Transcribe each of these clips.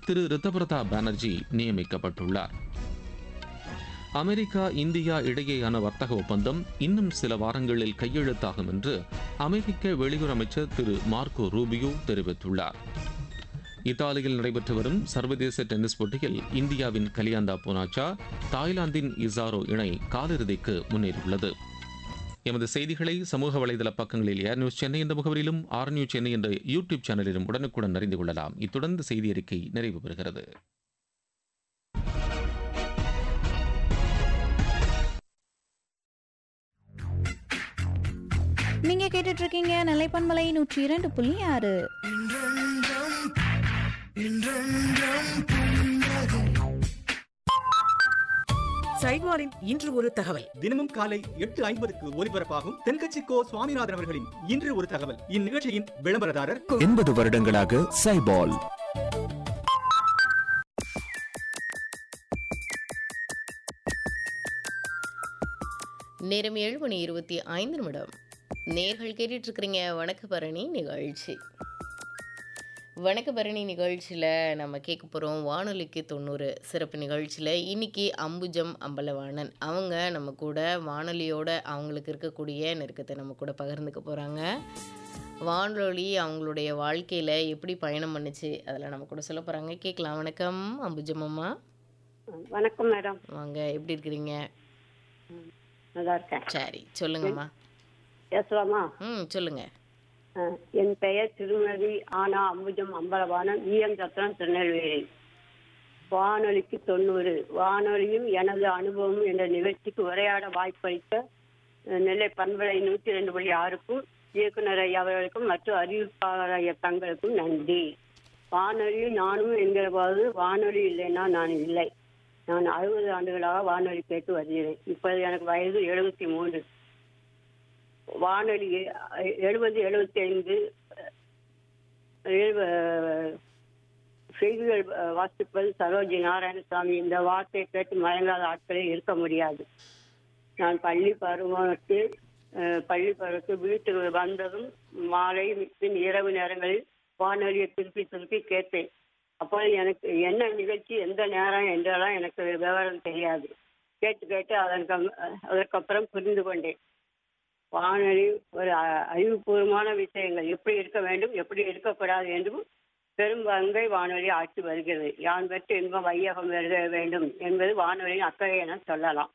திரு ரித்தபிரதா பானர்ஜி நியமிக்கப்பட்டுள்ளார் America India இடையேயான வர்த்தக ஒப்பந்தம் இன்னும் சில வாரங்களில் கையெழுத்தாகும் என்று அமெரிக்க வெளியுறவு அமைச்சர் திரு மார்க்கோ ரூபியோ தெரிவித்துள்ளார் இத்தாலியில் நடைபெற்று வரும் சர்வதேச டென்னிஸ் போட்டியில் இந்தியாவின் கலியாந்தா போனாச்சா தாய்லாந்தின் இசாரோ இணை காலிறுதிக்கு முன்னேறியுள்ளது எமது செய்திகளை சமூக வலைதள பக்கங்களில் ஏர் நியூஸ் சென்னை என்ற முகவரியிலும் ஆர் நியூஸ் சென்னை என்ற யூடியூப் சேனலிலும் உடனுக்குடன் அறிந்து கொள்ளலாம் இத்துடன் இந்த செய்தி அறிக்கை நிறைவு பெறுகிறது நீங்க கேட்டுட்டு இருக்கீங்க நிலைப்பன்மலை நூற்றி இரண்டு புள்ளி ஆறு சைட்வாரின் இன்று ஒரு தகவல் தினமும் காலை எட்டு ஐம்பதுக்கு ஒலிபரப்பாகும் தென்கட்சி கோ சுவாமிநாதன் அவர்களின் இன்று ஒரு தகவல் இந்நிகழ்ச்சியின் விளம்பரதாரர் எண்பது வருடங்களாக சைபால் நேரம் ஏழு மணி இருபத்தி ஐந்து நிமிடம் நேர்கள் கேட்டுட்டு இருக்கிறீங்க வணக்க பரணி நிகழ்ச்சி வணக்க பரணி நிகழ்ச்சியில் நம்ம கேட்க போகிறோம் வானொலிக்கு தொண்ணூறு சிறப்பு நிகழ்ச்சியில் இன்னைக்கு அம்புஜம் அம்பலவாணன் அவங்க நம்ம கூட வானொலியோட அவங்களுக்கு இருக்கக்கூடிய நெருக்கத்தை நம்ம கூட பகிர்ந்துக்க போகிறாங்க வானொலி அவங்களுடைய வாழ்க்கையில் எப்படி பயணம் பண்ணுச்சு அதெல்லாம் நம்ம கூட சொல்ல போகிறாங்க கேட்கலாம் வணக்கம் அம்புஜம் அம்மா வணக்கம் மேடம் வாங்க எப்படி இருக்கிறீங்க நல்லா இருக்கேன் சரி சொல்லுங்கம்மா பேசலாமா ம் சொல்லுங்கள் அஹ், என் பெயர் திருமதி ஆனா அம்புஜம் அம்பலவாணன் ஈயம் சத்திரம் திருநெல்வேலி வானொலிக்கு தொண்ணூறு வானொலியும் எனது அனுபவம் என்ற நிகழ்ச்சிக்கு உரையாட வாய்ப்பளித்த அஹ், நெல்லை பண்பலை நூற்றி ரெண்டு புள்ளி ஆறுக்கும் இயக்குனர் ஐயா அவர்களுக்கும் மற்றும் அறிவிப்பாளர் ஐயா தங்களுக்கும் நன்றி வானொலியில் நானும் என்கிற போது வானொலி இல்லைன்னா நான் இல்லை நான் அறுபது ஆண்டுகளாக வானொலி கேட்டு வருகிறேன் இப்போது எனக்கு வயது எழுபத்தி மூன்று வானொலி எழுபது எழுபத்தி ஐந்து செய்திகள் அஹ், வாசிப்பது சரோஜி நாராயணசாமி இந்த வார்த்தையை கேட்டு மயங்காத ஆட்களே இருக்க முடியாது நான் பள்ளி பருவத்து அஹ், பள்ளி பருவத்து வீட்டுக்கு வந்ததும் மாலை பின் இரவு நேரங்களில் வானொலியை திருப்பி திருப்பி கேட்டேன் அப்போது எனக்கு என்ன நிகழ்ச்சி எந்த நேரம் என்றெல்லாம் எனக்கு விவரம் தெரியாது கேட்டு கேட்டு அதற்கு அதற்கப்புறம் புரிந்து கொண்டேன் வானொலி ஒரு அ- அறிவுபூர்வமான விஷயங்கள் எப்படி இருக்க வேண்டும் எப்படி இருக்கக்கூடாது என்றும் பெரும் பங்கை வானொலி ஆற்றி வருகிறது யான் பெற்று இன்பம் வையகம் எழுத வேண்டும் என்பது வானொலியின் அக்கறை என சொல்லலாம்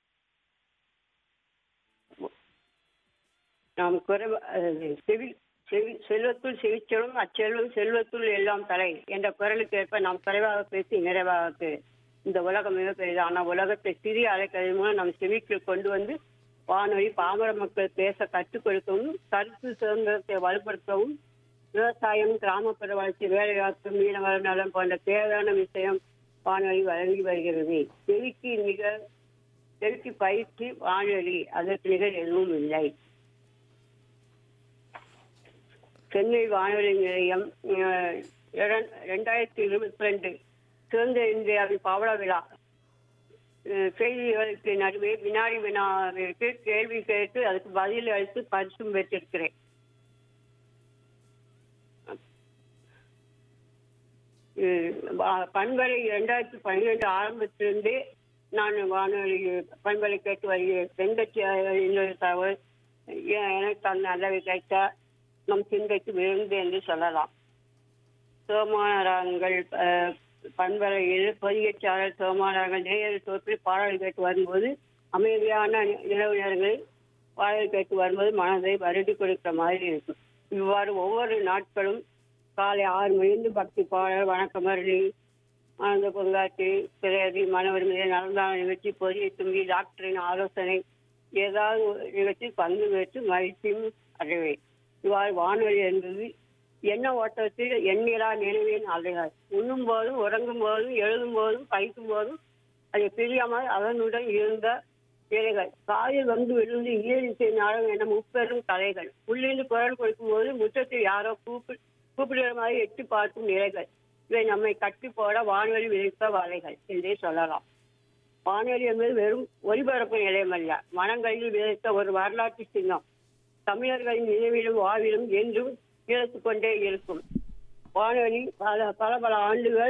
நாம் குறை செவி செவி செல்வத்துள் செவிச்செல்வம் அச்செல்வம் செல்வத்துள் எல்லாம் தலை என்ற குரலுக்கு ஏற்ப நாம் குறைவாக பேசி நிறைவாக பே- இந்த உலகம் மிக பெரியது ஆனால் உலகத்தை சிறிய அலைக்கழிவு மூலம் நம் செவிக்குள் கொண்டு வந்து வானொலி பாமர மக்கள் பேச கற்றுக் கொடுக்கவும் கருத்து சுதந்திரத்தை வலுப்படுத்தவும் விவசாயம் கிராமப்புற வளர்ச்சி வேலைவாய்ப்பு மீனவர் நலம் போன்ற தேவையான விஷயம் வானொலி வழங்கி வருகிறது செவிக்கு நிகர் செவிக்கு பயிற்சி வானொலி அதற்கு நிகர் எதுவும் இல்லை சென்னை வானொலி நிலையம் அஹ், இரண்- ரெண்டாயிரத்தி இருபத்தி ரெண்டு சுதந்திர இந்தியாவின் பவள விழா அஹ், செய்திகளுக்கு நடுவே வினாடி வினாவிற்கு கேள்வி கேட்டு அதுக்கு பதில் அளித்து பரிசும் பெற்றிருக்கிறேன் அஹ், வா- பண்பலை இரண்டாயிரத்தி பன்னிரெண்டு ஆரம்பத்திலிருந்தே நான் வானொலி பண்பலை கேட்டு வருகிறேன் தென்கட்சி இன்னொரு தகவல் எ- எனக்கு அது நல்லவை கேட்க நம் சிந்தைக்கு விழுந்து என்று சொல்லலாம் சோமானராங்கள் பண்பலையில் பொதியச்சாளர் சோமானராங்கள் நேயர் தோற்றில் பாடல் கேட்டு வரும்போது அமைதியான நி- இரவு நேரங்களில் பாடல் கேட்டு வரும்போது மனதை வருடி கொடுக்கிற மாதிரி இருக்கும் இவ்வாறு ஒவ்வொரு நாட்களும் காலை ஆறு மணிந்து பக்தி பாடல் வணக்கமரளி ஆனந்த பொங்காட்சி பிரேதி மனவருமையை நலந்தான நிகழ்ச்சி பொதிய தும்பி டாக்டரின் ஆலோசனை ஏதாவது ஒரு நிகழ்ச்சி பங்கு பெற்று மகிழ்ச்சியும் அடைவேன் இவ்வாறு வானொலி என்பது எண்ண ஓட்டத்தில் எண்ணிலா நினைவின் அலைகள் உண்ணும் போதும் உறங்கும் போதும் எழுதும் போதும் படிக்கும் போதும் அதை பிரியாமல் அதனுடன் இருந்த இலைகள் காயில் வந்து விழுந்து இயலிசை நாளம் என முப்பெரும் கலைகள் உள்ளிருந்து குரல் கொடுக்கும் போது முற்றத்தில் யாரோ கூப்பி கூப்பிடுற மாதிரி எட்டி பார்க்கும் இலைகள் இவை நம்மை கட்டி போட வானொலி விதைத்த வலைகள் என்றே சொல்லலாம் வானொலி என்பது வெறும் ஒலிபரப்பு நிலையமல்ல மனங்களில் விதைத்த ஒரு வரலாற்று சின்னம் தமிழர்களின் நினைவிலும் வாழ்விலும் என்றும் இழத்துக் கொண்டே இருக்கும் வானொலி பல பல பல ஆண்டுகள்